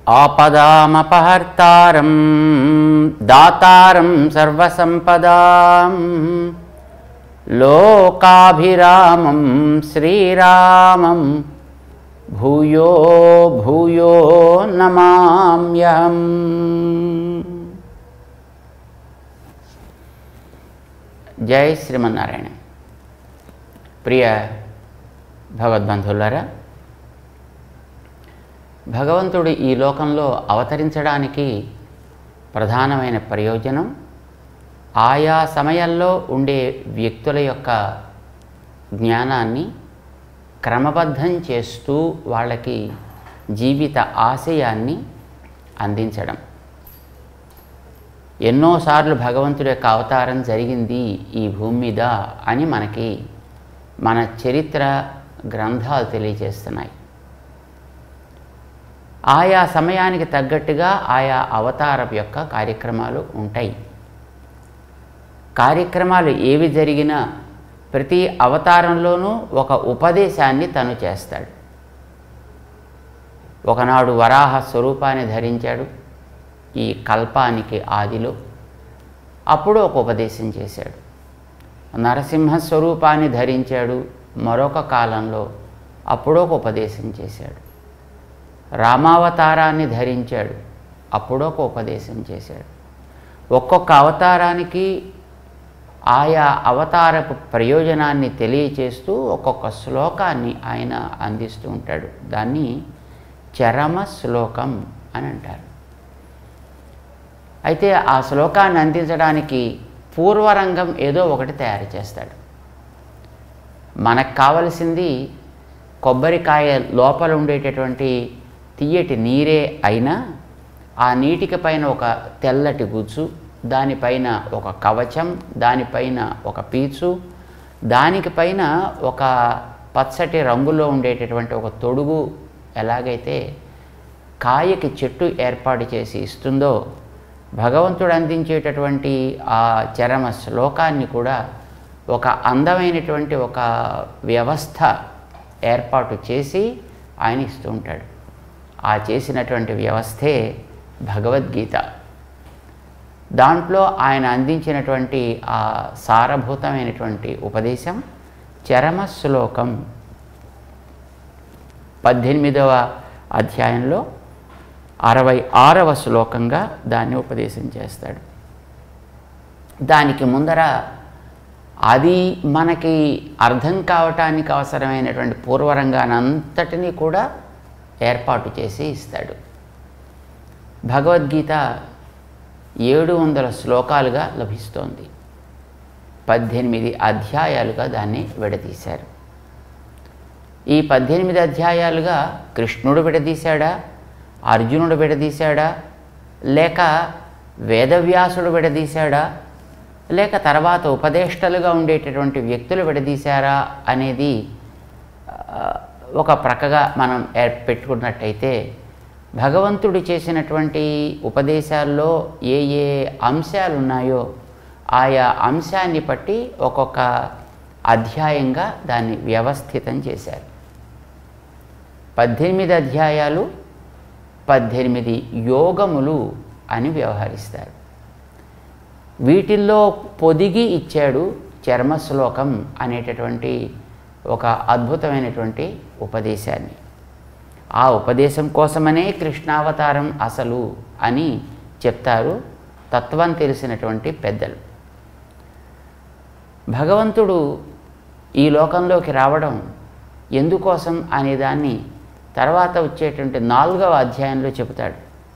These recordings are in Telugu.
ఆపదామపహర్తారం దాతారం సర్వసంపదాం లోకాభిరామం శ్రీరామం భూయో భూయో నమామ్యహం జై శ్రీమన్నారాయణ ప్రియ భగవద్బంధువులారా భగవంతుడు ఈ లోకంలో అవతరించడానికి ప్రధానమైన ప్రయోజనం ఆయా సమయాల్లో ఉండే వ్యక్తుల యొక్క జ్ఞానాన్ని క్రమబద్ధం చేస్తూ వాళ్ళకి జీవిత ఆశయాన్ని అందించడం ఎన్నోసార్లు భగవంతుడి యొక్క అవతారం జరిగింది ఈ భూమి మీద అని మనకి మన చరిత్ర గ్రంథాలు తెలియజేస్తున్నాయి ఆయా సమయానికి తగ్గట్టుగా ఆయా అవతారం యొక్క కార్యక్రమాలు ఉంటాయి కార్యక్రమాలు ఏవి జరిగినా ప్రతి అవతారంలోనూ ఒక ఉపదేశాన్ని తను చేస్తాడు ఒకనాడు వరాహ స్వరూపాన్ని ధరించాడు ఈ కల్పానికి ఆదిలో అప్పుడు ఒక ఉపదేశం చేశాడు నరసింహ స్వరూపాన్ని ధరించాడు మరొక కాలంలో అప్పుడు ఒక ఉపదేశం చేశాడు రామావతారాన్ని ధరించాడు అప్పుడు ఒక ఉపదేశం చేశాడు ఒక్కొక్క అవతారానికి ఆయా అవతారపు ప్రయోజనాన్ని తెలియచేస్తూ ఒక్కొక్క శ్లోకాన్ని ఆయన అందిస్తూ ఉంటాడు దాన్ని చరమ శ్లోకం అని అంటారు అయితే ఆ శ్లోకాన్ని అందించడానికి పూర్వరంగం ఏదో ఒకటి తయారు చేస్తాడు మనకు కావలసింది కొబ్బరికాయ లోపల ఉండేటటువంటి తీయటి నీరే అయినా ఆ నీటికి పైన ఒక తెల్లటి గుజ్జు దానిపైన ఒక కవచం దానిపైన ఒక పీచు దానికి పైన ఒక పచ్చటి రంగులో ఉండేటటువంటి ఒక తొడుగు ఎలాగైతే కాయకి చెట్టు ఏర్పాటు చేసి ఇస్తుందో భగవంతుడు అందించేటటువంటి ఆ చరమ శ్లోకాన్ని కూడా ఒక అందమైనటువంటి ఒక వ్యవస్థ ఏర్పాటు చేసి ఆయన ఇస్తూ ఉంటాడు ఆ చేసినటువంటి వ్యవస్థే భగవద్గీత దాంట్లో ఆయన అందించినటువంటి ఆ సారభూతమైనటువంటి ఉపదేశం చరమ శ్లోకం పద్దెనిమిదవ అధ్యాయంలో అరవై ఆరవ శ్లోకంగా దాన్ని ఉపదేశం చేస్తాడు దానికి ముందర అది మనకి అర్థం కావటానికి అవసరమైనటువంటి పూర్వరంగానంతటినీ కూడా ఏర్పాటు చేసి ఇస్తాడు భగవద్గీత ఏడు వందల శ్లోకాలుగా లభిస్తోంది పద్దెనిమిది అధ్యాయాలుగా దాన్ని విడదీశారు ఈ పద్దెనిమిది అధ్యాయాలుగా కృష్ణుడు విడదీశాడా అర్జునుడు విడదీశాడా లేక వేదవ్యాసుడు విడదీశాడా లేక తర్వాత ఉపదేష్టలుగా ఉండేటటువంటి వ్యక్తులు విడదీశారా అనేది ఆ, ఒక ప్రక్కగా మనం ఏర్ పెట్టుకున్నట్టయితే భగవంతుడు చేసినటువంటి ఉపదేశాల్లో ఏ ఏ అంశాలు ఉన్నాయో ఆయా అంశాన్ని బట్టి ఒక్కొక్క అధ్యాయంగా దాన్ని వ్యవస్థితం చేశారు పద్దెనిమిది అధ్యాయాలు పద్దెనిమిది యోగములు అని వ్యవహరిస్తారు వీటిల్లో పొదిగి ఇచ్చాడు చర్మ శ్లోకం అనేటటువంటి ఒక అద్భుతమైనటువంటి ఉపదేశాన్ని ఆ ఉపదేశం కోసమనే కృష్ణావతారం అసలు అని చెప్తారు తత్వం తెలిసినటువంటి పెద్దలు భగవంతుడు ఈ లోకంలోకి రావడం ఎందుకోసం అనే దాన్ని తర్వాత వచ్చేటువంటి నాలుగవ అధ్యాయంలో చెబుతాడు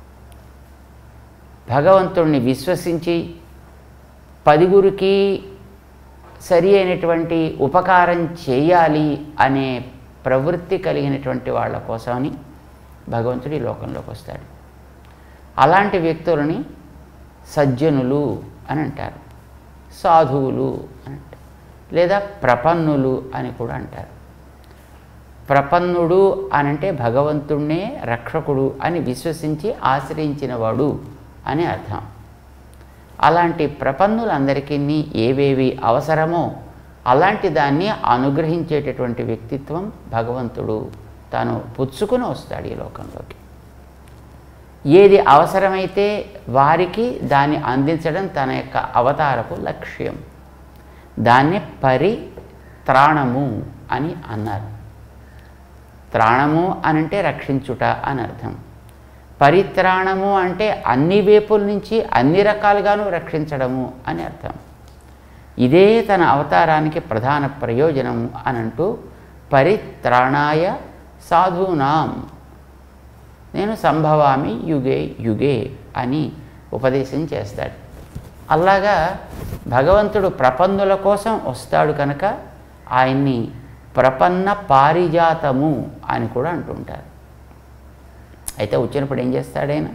భగవంతుణ్ణి విశ్వసించి పదిగురికి సరి అయినటువంటి ఉపకారం చేయాలి అనే ప్రవృత్తి కలిగినటువంటి వాళ్ళ కోసమని భగవంతుడు ఈ లోకంలోకి వస్తాడు అలాంటి వ్యక్తులని సజ్జనులు అని అంటారు సాధువులు అని అంటారు లేదా ప్రపన్నులు అని కూడా అంటారు ప్రపన్నుడు అని అంటే భగవంతుణ్ణే రక్షకుడు అని విశ్వసించి ఆశ్రయించిన వాడు అని అర్థం అలాంటి ప్రపన్నులందరికీ ఏవేవి అవసరమో అలాంటి దాన్ని అనుగ్రహించేటటువంటి వ్యక్తిత్వం భగవంతుడు తాను పుచ్చుకుని వస్తాడు ఈ లోకంలోకి ఏది అవసరమైతే వారికి దాన్ని అందించడం తన యొక్క అవతారపు లక్ష్యం దాన్ని పరిత్రాణము అని అన్నారు త్రాణము అనంటే రక్షించుట అని అర్థం పరిత్రాణము అంటే అన్ని వైపుల నుంచి అన్ని రకాలుగాను రక్షించడము అని అర్థం ఇదే తన అవతారానికి ప్రధాన ప్రయోజనము అని అంటూ పరిత్రాణాయ సాధూనాం నేను సంభవామి యుగే యుగే అని ఉపదేశం చేస్తాడు అలాగా భగవంతుడు ప్రపన్నుల కోసం వస్తాడు కనుక ఆయన్ని ప్రపన్న పారిజాతము అని కూడా అంటుంటారు అయితే వచ్చినప్పుడు ఏం చేస్తాడైనా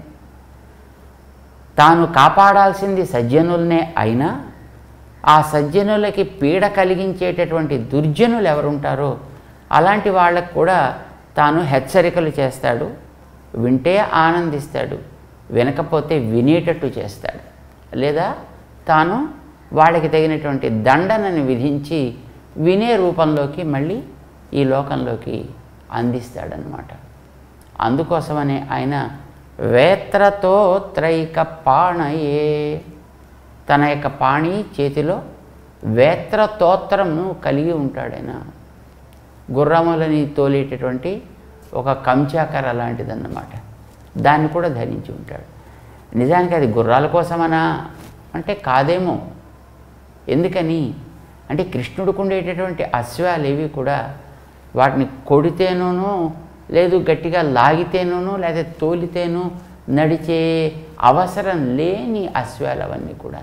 తాను కాపాడాల్సింది సజ్జనులనే అయినా ఆ సజ్జనులకి పీడ కలిగించేటటువంటి దుర్జనులు ఎవరుంటారో అలాంటి వాళ్ళకు కూడా తాను హెచ్చరికలు చేస్తాడు వింటే ఆనందిస్తాడు వినకపోతే వినేటట్టు చేస్తాడు లేదా తాను వాళ్ళకి తగినటువంటి దండనని విధించి వినే రూపంలోకి మళ్ళీ ఈ లోకంలోకి అందిస్తాడనమాట అందుకోసమనే ఆయన వేత్రతో త్రైక పాణయే తన యొక్క పాణి చేతిలో వేత్రతోత్రంను కలిగి ఉంటాడాయన గుర్రములని తోలేటటువంటి ఒక కంచాకర లాంటిదన్నమాట దాన్ని కూడా ధరించి ఉంటాడు నిజానికి అది గుర్రాల కోసమనా అంటే కాదేమో ఎందుకని అంటే కృష్ణుడికి ఉండేటటువంటి అశ్వాలు ఏవి కూడా వాటిని కొడితేనూను లేదు గట్టిగా లాగితేనూను లేదా తోలితేనూ నడిచే అవసరం లేని అశ్వాలు అవన్నీ కూడా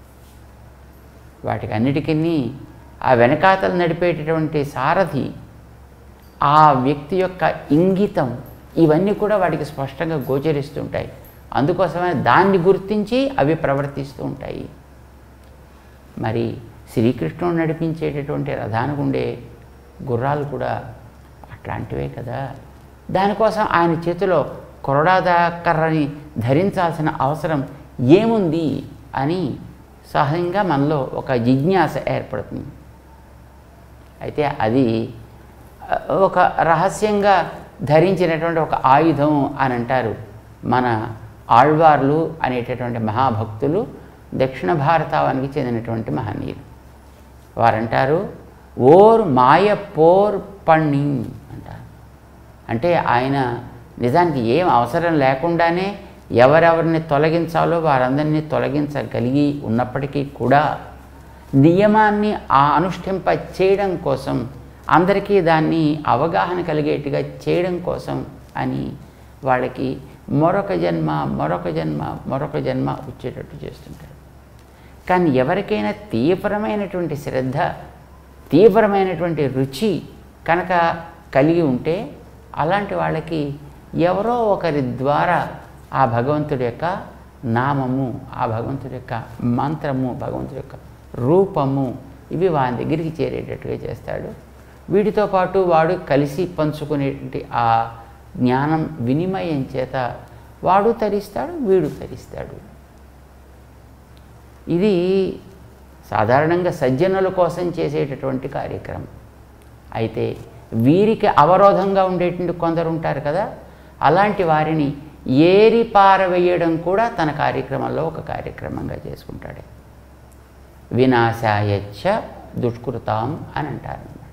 వాటికి అన్నిటికీ ఆ వెనకాతలు నడిపేటటువంటి సారథి ఆ వ్యక్తి యొక్క ఇంగితం ఇవన్నీ కూడా వాటికి స్పష్టంగా గోచరిస్తుంటాయి అందుకోసమే దాన్ని గుర్తించి అవి ప్రవర్తిస్తూ ఉంటాయి మరి శ్రీకృష్ణుడు నడిపించేటటువంటి రథానికి ఉండే గుర్రాలు కూడా అట్లాంటివే కదా దానికోసం ఆయన చేతిలో కొరడాదాకర్రని ధరించాల్సిన అవసరం ఏముంది అని సహజంగా మనలో ఒక జిజ్ఞాస ఏర్పడుతుంది అయితే అది ఆ, ఒక రహస్యంగా ధరించినటువంటి ఒక ఆయుధం అని అంటారు మన ఆళ్వార్లు అనేటటువంటి మహాభక్తులు దక్షిణ భారతావానికి చెందినటువంటి మహనీయులు వారంటారు ఓర్ మాయ పోర్ పణి అంటారు అంటే ఆయన నిజానికి ఏం అవసరం లేకుండానే ఎవరెవరిని తొలగించాలో వారందరినీ తొలగించగలిగి ఉన్నప్పటికీ కూడా నియమాన్ని ఆ అనుష్ఠింప చేయడం కోసం అందరికీ దాన్ని అవగాహన కలిగేట్టుగా చేయడం కోసం అని వాళ్ళకి మరొక జన్మ మరొక జన్మ మరొక జన్మ వచ్చేటట్టు చేస్తుంటారు కానీ ఎవరికైనా తీవ్రమైనటువంటి శ్రద్ధ తీవ్రమైనటువంటి రుచి కనుక కలిగి ఉంటే అలాంటి వాళ్ళకి ఎవరో ఒకరి ద్వారా ఆ భగవంతుడి యొక్క నామము ఆ భగవంతుడి యొక్క మంత్రము భగవంతుడి యొక్క రూపము ఇవి వాని దగ్గరికి చేరేటట్టుగా చేస్తాడు వీటితో పాటు వాడు కలిసి పంచుకునేటువంటి ఆ జ్ఞానం వినిమయం చేత వాడు తరిస్తాడు వీడు తరిస్తాడు ఇది సాధారణంగా సజ్జనుల కోసం చేసేటటువంటి కార్యక్రమం అయితే వీరికి అవరోధంగా ఉండేటువంటి కొందరు ఉంటారు కదా అలాంటి వారిని ఏరి పారవేయడం కూడా తన కార్యక్రమంలో ఒక కార్యక్రమంగా చేసుకుంటాడు వినాశాయచ్చ దుష్కృతాం అని అంటారు అన్నమాట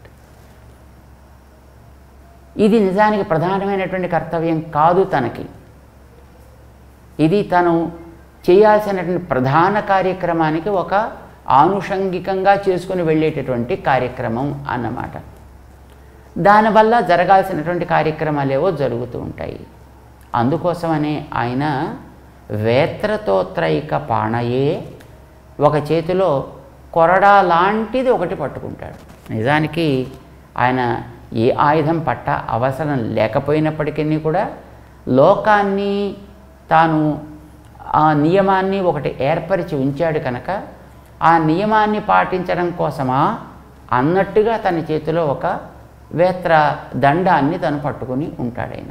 ఇది నిజానికి ప్రధానమైనటువంటి కర్తవ్యం కాదు తనకి ఇది తను చేయాల్సినటువంటి ప్రధాన కార్యక్రమానికి ఒక ఆనుషంగికంగా చేసుకుని వెళ్ళేటటువంటి కార్యక్రమం అన్నమాట దానివల్ల జరగాల్సినటువంటి కార్యక్రమాలేవో జరుగుతూ ఉంటాయి అందుకోసమనే ఆయన వేత్రతోత్రైక పాణయే ఒక చేతిలో కొరడా లాంటిది ఒకటి పట్టుకుంటాడు నిజానికి ఆయన ఏ ఆయుధం పట్ట అవసరం లేకపోయినప్పటికీ కూడా లోకాన్ని తాను ఆ నియమాన్ని ఒకటి ఏర్పరిచి ఉంచాడు కనుక ఆ నియమాన్ని పాటించడం కోసమా అన్నట్టుగా తన చేతిలో ఒక వేత్ర దండాన్ని తను పట్టుకుని ఉంటాడైన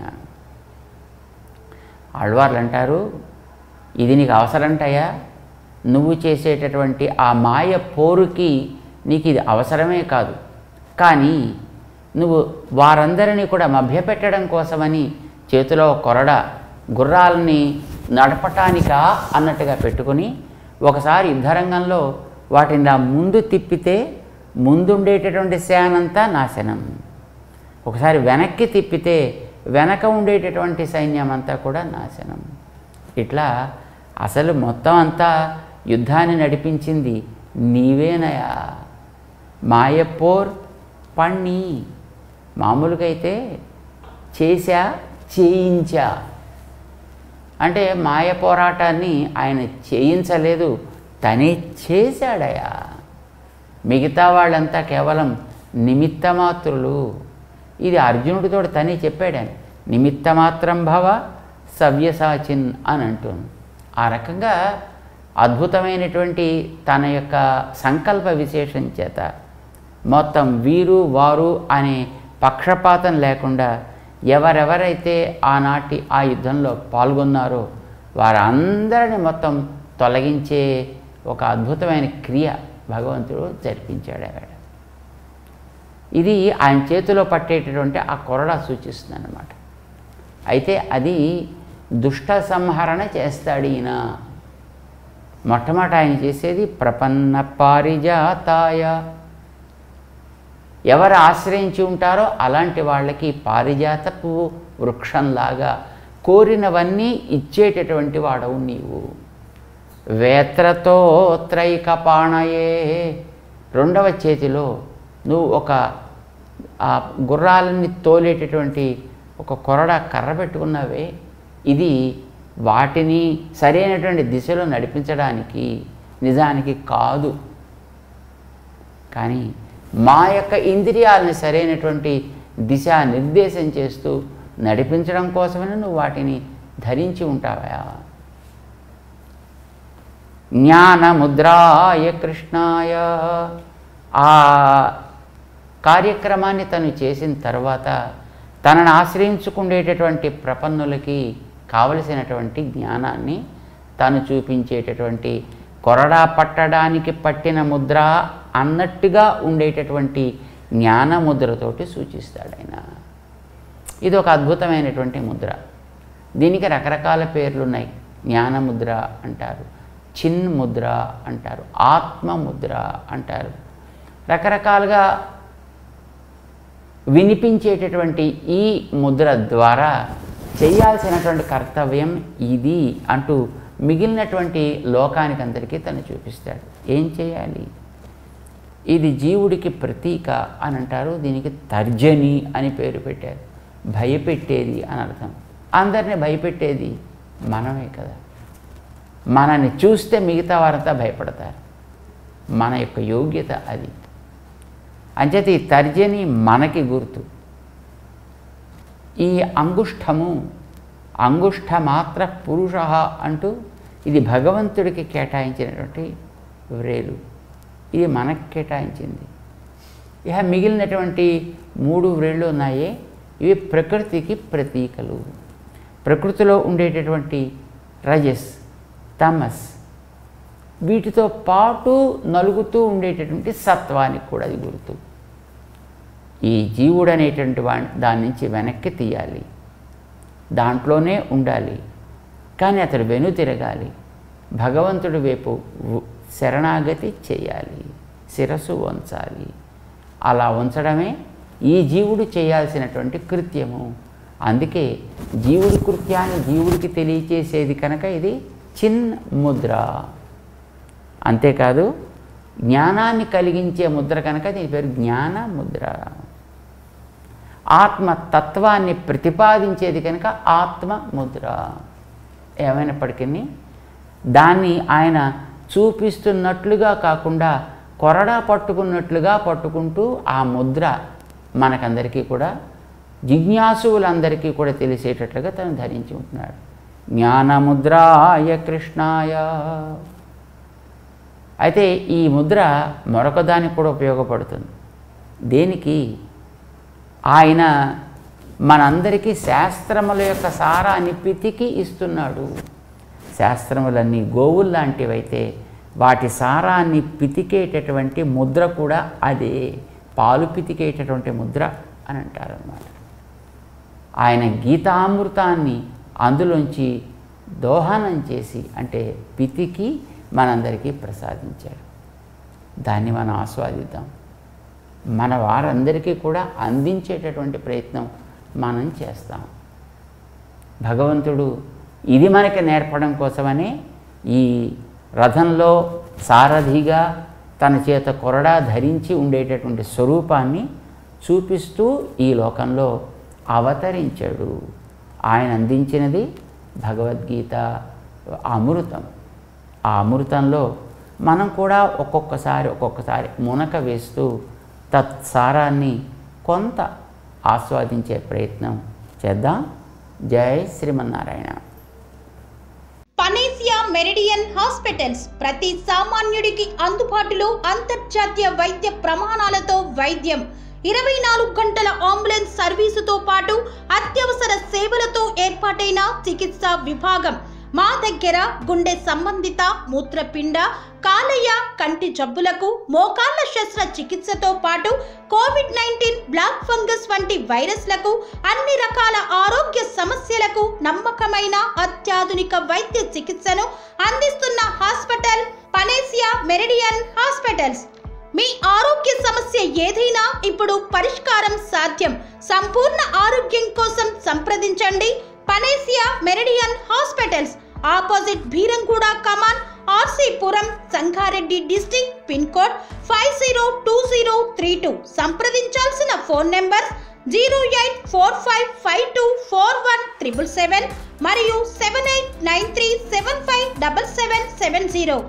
ఆళ్వార్లు అంటారు ఇది నీకు అవసరంటయా నువ్వు చేసేటటువంటి ఆ మాయ పోరుకి నీకు ఇది అవసరమే కాదు కానీ నువ్వు వారందరినీ కూడా మభ్యపెట్టడం కోసమని చేతిలో కొరడ గుర్రాలని నడపటానికా అన్నట్టుగా పెట్టుకొని ఒకసారి యుద్ధరంగంలో వాటిని నా ముందు తిప్పితే ముందుండేటటువంటి సేనంతా నాశనం ఒకసారి వెనక్కి తిప్పితే వెనక ఉండేటటువంటి సైన్యం అంతా కూడా నాశనం ఇట్లా అసలు మొత్తం అంతా యుద్ధాన్ని నడిపించింది నీవేనయా మాయపోర్ పణ్ణి మామూలుగా అయితే చేశా చేయించా అంటే మాయ పోరాటాన్ని ఆయన చేయించలేదు తనే చేశాడయా మిగతా వాళ్ళంతా కేవలం నిమిత్తమాత్రులు ఇది అర్జునుడితో తనే చెప్పాడని నిమిత్తమాత్రం భవ సవ్యసాచిన్ అని అంటుంది ఆ రకంగా అద్భుతమైనటువంటి తన యొక్క సంకల్ప విశేషం చేత మొత్తం వీరు వారు అనే పక్షపాతం లేకుండా ఎవరెవరైతే ఆనాటి ఆ యుద్ధంలో పాల్గొన్నారో వారందరిని మొత్తం తొలగించే ఒక అద్భుతమైన క్రియ భగవంతుడు జరిపించాడు ఆవిడ ఇది ఆయన చేతిలో పట్టేటటువంటి ఆ కొరడ సూచిస్తుంది అన్నమాట అయితే అది దుష్ట సంహరణ చేస్తాడు ఈయన మొట్టమొదట ఆయన చేసేది ప్రపన్న పారిజాతాయ ఎవరు ఆశ్రయించి ఉంటారో అలాంటి వాళ్ళకి పారిజాతపు వృక్షంలాగా కోరినవన్నీ ఇచ్చేటటువంటి వాడవు నీవు వేత్రతో త్రైకపాణయే రెండవ చేతిలో నువ్వు ఒక ఆ గుర్రాలని తోలేటటువంటి ఒక కొరడ కర్ర పెట్టుకున్నావే ఇది వాటిని సరైనటువంటి దిశలో నడిపించడానికి నిజానికి కాదు కానీ మా యొక్క ఇంద్రియాలని సరైనటువంటి దిశ నిర్దేశం చేస్తూ నడిపించడం కోసమని నువ్వు వాటిని ధరించి ఉంటావా జ్ఞానముద్రాయ కృష్ణాయ ఆ కార్యక్రమాన్ని తను చేసిన తర్వాత తనను ఆశ్రయించుకునేటటువంటి ప్రపన్నులకి కావలసినటువంటి జ్ఞానాన్ని తను చూపించేటటువంటి కొరడా పట్టడానికి పట్టిన ముద్ర అన్నట్టుగా ఉండేటటువంటి జ్ఞాన ముద్రతోటి సూచిస్తాడు ఆయన ఇది ఒక అద్భుతమైనటువంటి ముద్ర దీనికి రకరకాల పేర్లు ఉన్నాయి జ్ఞానముద్ర అంటారు చిన్ ముద్ర అంటారు ఆత్మ ముద్ర అంటారు రకరకాలుగా వినిపించేటటువంటి ఈ ముద్ర ద్వారా చేయాల్సినటువంటి కర్తవ్యం ఇది అంటూ మిగిలినటువంటి లోకానికి అందరికీ తను చూపిస్తాడు ఏం చేయాలి ఇది జీవుడికి ప్రతీక అని అంటారు దీనికి తర్జని అని పేరు పెట్టారు భయపెట్టేది అని అర్థం అందరినీ భయపెట్టేది మనమే కదా మనని చూస్తే మిగతా వారంతా భయపడతారు మన యొక్క యోగ్యత అది అంచేత ఈ తర్జని మనకి గుర్తు ఈ అంగుష్టము అంగుష్ట మాత్ర పురుష అంటూ ఇది భగవంతుడికి కేటాయించినటువంటి వ్రేలు ఇది మనకు కేటాయించింది ఇక మిగిలినటువంటి మూడు వ్రేళ్ళు ఉన్నాయే ఇవి ప్రకృతికి ప్రతీకలు ప్రకృతిలో ఉండేటటువంటి రజస్ తమస్ వీటితో పాటు నలుగుతూ ఉండేటటువంటి సత్వానికి కూడా అది గుర్తు ఈ జీవుడు అనేటువంటి వా దాని నుంచి వెనక్కి తీయాలి దాంట్లోనే ఉండాలి కానీ అతడు వెను తిరగాలి భగవంతుడి వైపు ఉ- శరణాగతి చేయాలి శిరస్సు వంచాలి అలా ఉంచడమే ఈ జీవుడు చేయాల్సినటువంటి కృత్యము అందుకే జీవుడి కృత్యాన్ని జీవుడికి తెలియచేసేది కనుక ఇది చిన్ ముద్ర అంతేకాదు జ్ఞానాన్ని కలిగించే ముద్ర కనుక దీని పేరు జ్ఞాన ముద్ర ఆత్మ తత్వాన్ని ప్రతిపాదించేది కనుక ఆత్మ ముద్ర ఏమైనప్పటికీ దాన్ని ఆయన చూపిస్తున్నట్లుగా కాకుండా కొరడా పట్టుకున్నట్లుగా పట్టుకుంటూ ఆ ముద్ర మనకందరికీ కూడా జిజ్ఞాసువులందరికీ కూడా తెలిసేటట్లుగా తను ధరించి ఉంటున్నాడు జ్ఞానముద్రాయ కృష్ణాయ అయితే ఈ ముద్ర మరొక దానికి కూడా ఉపయోగపడుతుంది దేనికి ఆయన మనందరికీ శాస్త్రముల యొక్క సారాన్ని పితికి ఇస్తున్నాడు శాస్త్రములన్నీ గోవులు లాంటివైతే వాటి సారాన్ని పితికేటటువంటి ముద్ర కూడా అదే పాలు పితికేటటువంటి ముద్ర అని అంటారన్నమాట ఆయన గీతామృతాన్ని అందులోంచి దోహనం చేసి అంటే పితికి మనందరికీ ప్రసాదించాడు దాన్ని మనం ఆస్వాదిద్దాం మన వారందరికీ కూడా అందించేటటువంటి ప్రయత్నం మనం చేస్తాం భగవంతుడు ఇది మనకి నేర్పడం కోసమనే ఈ రథంలో సారథిగా తన చేత కొరడా ధరించి ఉండేటటువంటి స్వరూపాన్ని చూపిస్తూ ఈ లోకంలో అవతరించాడు ఆయన అందించినది భగవద్గీత అమృతం ఆ అమృతంలో మనం కూడా ఒక్కొక్కసారి ఒక్కొక్కసారి మునక వేస్తూ తత్సారాన్ని కొంత ఆస్వాదించే ప్రయత్నం చేద్దాం జై శ్రీమన్నారాయణ పనేసియా మెరిడియన్ హాస్పిటల్స్ ప్రతి సామాన్యుడికి అందుబాటులో అంతర్జాతీయ వైద్య ప్రమాణాలతో వైద్యం ఇరవై నాలుగు గంటల అంబులెన్స్ సర్వీసుతో పాటు అత్యవసర సేవలతో ఏర్పాటైన చికిత్సా విభాగం మా దగ్గర గుండె సంబంధిత మూత్రపిండ కాలేయ కంటి జబ్బులకు మోకాళ్ల శస్త్ర చికిత్సతో పాటు కోవిడ్ నైన్టీన్ బ్లాక్ ఫంగస్ వంటి వైరస్లకు అన్ని రకాల ఆరోగ్య సమస్యలకు నమ్మకమైన అత్యాధునిక వైద్య చికిత్సను అందిస్తున్న హాస్పిటల్ పనేసియా మెరిడియన్ హాస్పిటల్స్ మీ ఆరోగ్య సమస్య ఏదైనా ఇప్పుడు పరిష్కారం సాధ్యం సంపూర్ణ ఆరోగ్యం కోసం సంప్రదించండి Panacea Meridian hospitals opposite Bheeramguda కమాన్ RC Puram Sangareddy district pin code five zero two zero three two సంప్రదించాల్సిన phone number zero eight four five five two four one triple seven మరియు seven eight nine three seven five double seven seven zero